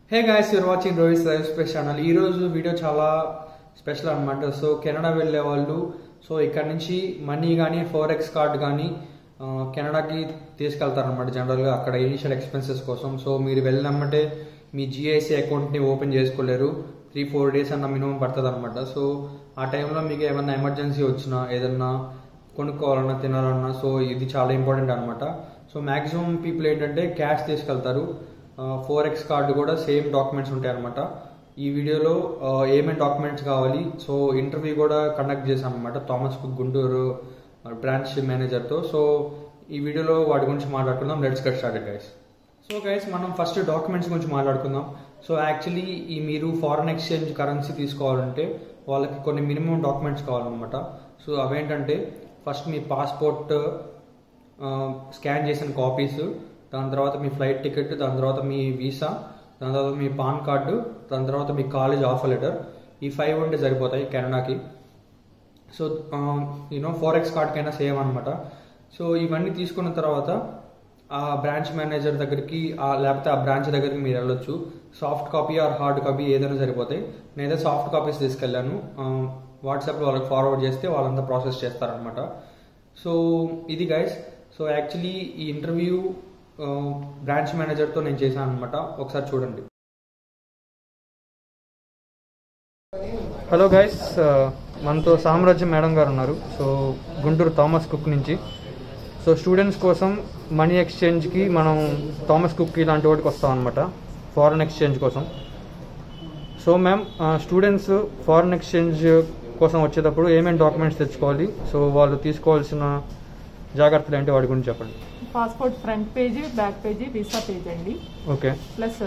Hey guys you're watching Rohit live space channel ఈ రోజు video చాలా స్పెషల్ అనమాట సో కెనడా వెళ్ళే వాళ్ళు సో ఇక్కడ నుంచి మనీ కానీ ఫోరెక్స్ కార్డ్ కానీ ఆ, కెనడాకి తీసుకెళ్తారనమాట జనరల్గా అక్కడ ఇనిషియల్ ఎక్స్పెన్సెస్ కోసం సో మీరు వెళ్ళినమ్మంటే మీ జిఐసి అకౌంట్ని ఓపెన్ చేసుకోలేరు త్రీ ఫోర్ డేస్ అన్న మినిమం పడుతుంది అనమాట సో ఆ టైంలో మీకు ఏమైనా ఎమర్జెన్సీ వచ్చినా ఏదన్నా కొనుక్కోవాలన్నా తినాలన్నా సో ఇది చాలా ఇంపార్టెంట్ అనమాట సో మాక్సిమం పీపుల్ ఏంటంటే క్యాష్ తీసుకెళ్తారు ఫోర్ ఎక్స్ కార్డు కూడా సేమ్ డాక్యుమెంట్స్ ఉంటాయి అనమాట ఈ వీడియోలో ఆ, ఏమేమి డాక్యుమెంట్స్ కావాలి సో ఇంటర్వ్యూ కూడా కండక్ట్ చేశాను అనమాట థామస్ కుక్ గుంటూరు బ్రాంచ్ మేనేజర్తో సో ఈ వీడియోలో వాటి గురించి మాట్లాడుకుందాం let's get started guys so guys మనం ఫస్ట్ డాక్యుమెంట్స్ గురించి మాట్లాడుకుందాం సో యాక్చువల్లీ ఈ మీరు ఫారెన్ ఎక్స్చేంజ్ కరెన్సీ తీసుకోవాలంటే వాళ్ళకి కొన్ని మినిమం డాక్యుమెంట్స్ కావాలన్నమాట సో అవేంటంటే ఫస్ట్ మీ పాస్పోర్ట్ స్కాన్ చేసిన కాపీస్ దాని తర్వాత మీ ఫ్లైట్ టికెట్ దాని తర్వాత మీ వీసా దాని తర్వాత మీ పాన్ కార్డు దాని తర్వాత మీ కాలేజ్ ఆఫర్ లెటర్ ఈ ఫైవ్ ఉంటే సరిపోతాయి కెనడాకి సో యూనో ఫోరెక్స్ కార్డ్కైనా సేమ్ అనమాట సో ఇవన్నీ తీసుకున్న తర్వాత ఆ బ్రాంచ్ మేనేజర్ దగ్గరికి ఆ లేకపోతే ఆ బ్రాంచ్ దగ్గరికి మీరు వెళ్ళొచ్చు soft copy or hard copy ఏదైనా సరిపోతాయి నేనైతే సాఫ్ట్ కాపీస్ తీసుకెళ్ళాను వాట్సాప్లో వాళ్ళకి ఫార్వర్డ్ చేస్తే వాళ్ళంతా ప్రాసెస్ చేస్తారనమాట సో ఇది గైస్ సో యాక్చువల్లీ ఈ ఇంటర్వ్యూ బ్రాంచ్ మేనేజర్తో నేను చేశాను అనమాట ఒకసారి చూడండి హలో గైస్ మనతో సామ్రాజ్యం మేడం గారు ఉన్నారు సో గుంటూరు థామస్ కుక్ నుంచి సో స్టూడెంట్స్ కోసం మనీ ఎక్స్చేంజ్కి మనం థామస్ కుక్ ఇలాంటి వాటికి వస్తాం అనమాట ఫారెన్ ఎక్స్చేంజ్ కోసం so ma'am students foreign exchange కోసం వచ్చేటప్పుడు ఏమేమి డాక్యుమెంట్స్ తెచ్చుకోవాలి సో వాళ్ళు తీసుకోవాల్సిన జాగ్రత్తలు ఏంటి వాటి గురించి చెప్పండి passport front page back page visa page అండి ఓకే ప్లస్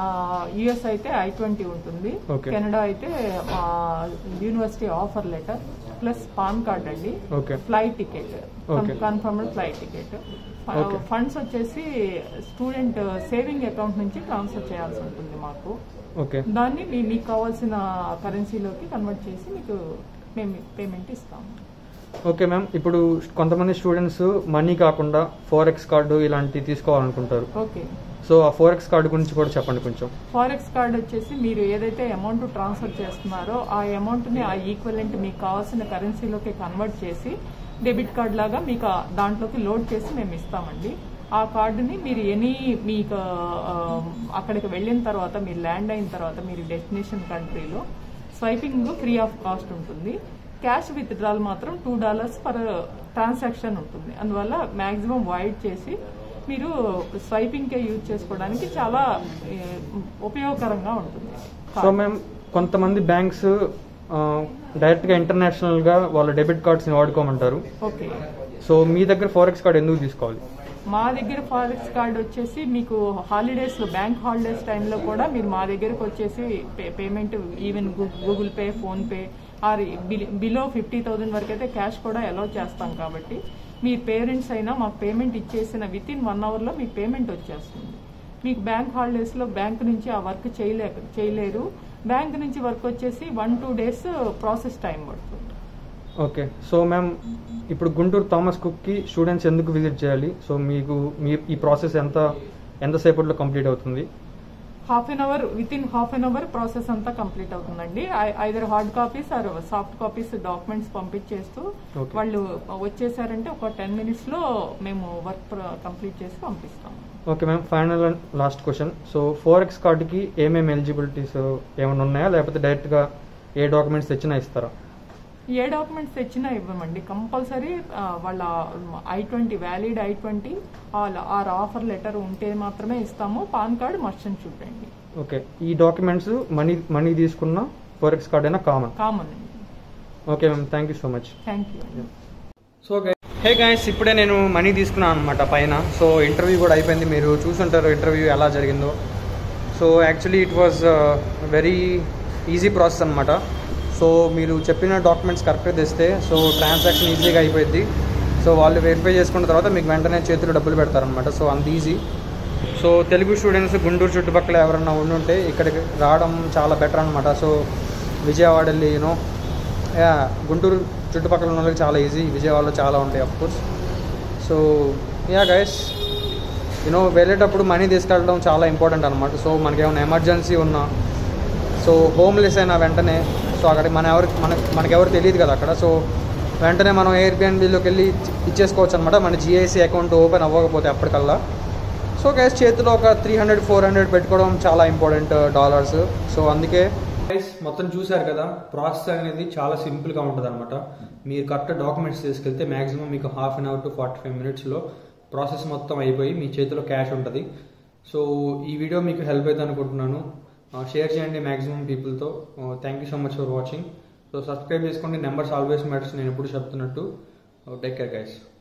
యుఎస్ అయితే ఐ ట్వంటీ ఉంటుంది Okay. కెనడా అయితే university offer letter plus PAN card అండి okay flight ticket Okay. Confirmed flight ticket Okay. Funds వచ్చేసి స్టూడెంట్ సేవింగ్ అకౌంట్ నుంచి transfer చేయాల్సి ఉంటుంది మాకు ఓకే దాన్ని మీ- మీకు కావాల్సిన కరెన్సీలోకి కన్వర్ట్ చేసి మీకు మేము పేమెంట్ ఇస్తాము ఓకే మ్యామ్ ఇప్పుడు కొంతమంది స్టూడెంట్స్ మనీ కాకుండా ఫోరెక్స్ కార్డు ఇలాంటివి తీసుకోవాలనుకుంటారు ఓకే సో ఆ ఫోరెక్స్ కార్డు గురించి కూడా చెప్పండి కొంచెం ఫారెక్స్ కార్డ్ వచ్చేసి మీరు ఏదైతే అమౌంట్ ట్రాన్స్ఫర్ చేస్తున్నారో ఆ అమౌంట్ ని ఆ ఈక్వలెంట్ మీకు కావాల్సిన కరెన్సీలోకి కన్వర్ట్ చేసి డెబిట్ కార్డ్ లాగా మీకు ఆ దాంట్లోకి లోడ్ చేసి మేము ఇస్తామండి ఆ కార్డుని మీరు ఎనీ మీకు ఆ, అక్కడికి వెళ్ళిన తర్వాత మీరు ల్యాండ్ అయిన తర్వాత మీరు డెస్టినేషన్ కంట్రీలో స్వైపింగ్ ఫ్రీ ఆఫ్ కాస్ట్ ఉంటుంది క్యాష్ విత్ డ్రాల్ మాత్రం టూ డాలర్స్ పర్ ట్రాన్సాక్షన్ ఉంటుంది అందువల్ల మాక్సిమం వైడ్ చేసి మీరు స్వైపింగ్ కే యూజ్ చేసుకోవడానికి చాలా ఏ, ఉపయోగకరంగా ఉంటుంది సో మ్యామ్ కొంతమంది బ్యాంక్స్ డైరెక్ట్గా ఇంటర్నేషనల్గా వాళ్ళ డెబిట్ కార్డ్స్ని వాడుకోమంటారు ఓకే సో మీ దగ్గర ఫోరెక్స్ కార్డ్ ఎందుకు తీసుకోవాలి మా దగ్గర ఫారెక్స్ కార్డ్ వచ్చేసి మీకు హాలిడేస్ లో బ్యాంక్ హాలిడేస్ టైంలో కూడా మీరు మా దగ్గరకు వచ్చేసి పే- పేమెంట్ ఈవెన్ గు- Google Pay PhonePe or బిల్- బిలో ఫిఫ్టీ థౌసండ్ వరకు అయితే క్యాష్ కూడా అలౌ చేస్తాం కాబట్టి మీ పేరెంట్స్ అయినా మాకు పేమెంట్ ఇచ్చేసిన విత్ ఇన్ వన్ అవర్లో మీకు పేమెంట్ వచ్చేస్తుంది మీకు బ్యాంక్ హాలిడేస్ లో బ్యాంక్ నుంచి ఆ వర్క్ చేయలేక చేయలేరు బ్యాంక్ నుంచి వర్క్ వచ్చేసి one two days process time పడుతుంది ఓకే సో మ్యామ్ ఇప్పుడు గుంటూరు థామస్ కుక్కి స్టూడెంట్స్ ఎందుకు విజిట్ చేయాలి సో మీకు మీ ఈ ప్రాసెస్ ఎంత ఎంతసేపట్లో కంప్లీట్ అవుతుంది half an hour within half an hour process అంతా కంప్లీట్ అవుతుందండి either hard copies or soft copies documents పంపించేస్తూ Okay. వాళ్ళు వచ్చేసారంటే ఒక టెన్ మినిట్స్ లో మేము వర్క్ కంప్లీట్ చేసి పంపిస్తాం okay ma'am final and last question so forex కార్డుకి ఏమేమి ఎలిజిబిలిటీస్ ఏమైనా ఉన్నాయా లేకపోతే డైరెక్ట్గా ఏ డాక్యుమెంట్స్ తెచ్చినా ఇస్తారా ఏ డాక్యుమెంట్స్ తెచ్చినా ఇవ్వమండి కంపల్సరీ వాళ్ళ I twenty valid I twenty or offer letter ఉంటే మాత్రమే ఇస్తాము పాన్ కార్డ్ మర్చెంట్ చూడండి ఓకే ఈ డాక్యుమెంట్స్ మనీ మనీ తీసుకున్న ఫోరెక్స్ కార్డ్ అయినా కామన్ కామన్ అండి okay ma'am thank you so much thank you so hey guys ఇప్పుడే నేను మనీ తీసుకున్నాను అనమాట పైన సో ఇంటర్వ్యూ కూడా అయిపోయింది మీరు చూసుంటారు ఇంటర్వ్యూ ఎలా జరిగిందో so actually it was very easy process అనమాట సో మీరు చెప్పిన డాక్యుమెంట్స్ కరెక్ట్గా తెస్తే సో ట్రాన్సాక్షన్ ఈజీగా అయిపోయింది సో వాళ్ళు వెరిఫై చేసుకున్న తర్వాత మీకు వెంటనే చేతిలో డబ్బులు పెడతారనమాట సో అంత easy so Telugu students Guntur చుట్టుపక్కల ఎవరన్నా ఉండుంటే ఇక్కడికి రావడం చాలా బెటర్ అనమాట సో విజయవాడ వెళ్ళి యూనో యా గుంటూరు చుట్టుపక్కల ఉన్న వాళ్ళకి చాలా ఈజీ విజయవాడలో చాలా ఉంటాయి of course so yeah guys you know వెళ్ళేటప్పుడు మనీ తీసుకెళ్ళడం చాలా ఇంపార్టెంట్ అనమాట సో మనకి ఏమైనా ఎమర్జెన్సీ ఉన్నా సో హోమ్లెస్ అయినా వెంటనే సో అక్కడ మన ఎవరు మన మనకెవరు తెలియదు కదా అక్కడ సో వెంటనే మనం ఎయిర్బిఎన్బిలోకి వెళ్ళి ఇచ్చేసుకోవచ్చు అనమాట మన జిఐసి అకౌంట్ ఓపెన్ అవ్వకపోతే అప్పటికల్లా సో గైస్ చేతిలో ఒక త్రీ హండ్రెడ్ ఫోర్ హండ్రెడ్ పెట్టుకోవడం చాలా ఇంపార్టెంట్ డాలర్స్ సో అందుకే గైస్ మొత్తం చూశారు కదా ప్రాసెస్ అనేది చాలా సింపుల్గా ఉంటుంది అనమాట మీరు కరెక్ట్ డాక్యుమెంట్స్ తీసుకెళ్తే మాక్సిమం మీకు half an hour to forty five మినిట్స్లో ప్రాసెస్ మొత్తం అయిపోయి మీ చేతిలో క్యాష్ ఉంటుంది సో ఈ వీడియో మీకు హెల్ప్ అవుతుంది అనుకుంటున్నాను షేర్ చేయండి మ్యాక్సిమం పీపుల్తో thank you so much for watching so subscribe చేసుకోండి నెంబర్స్ ఆల్వేస్ మ్యాటర్స్ నేను ఎప్పుడు చెప్తున్నట్టు టేక్ కేర్ గైస్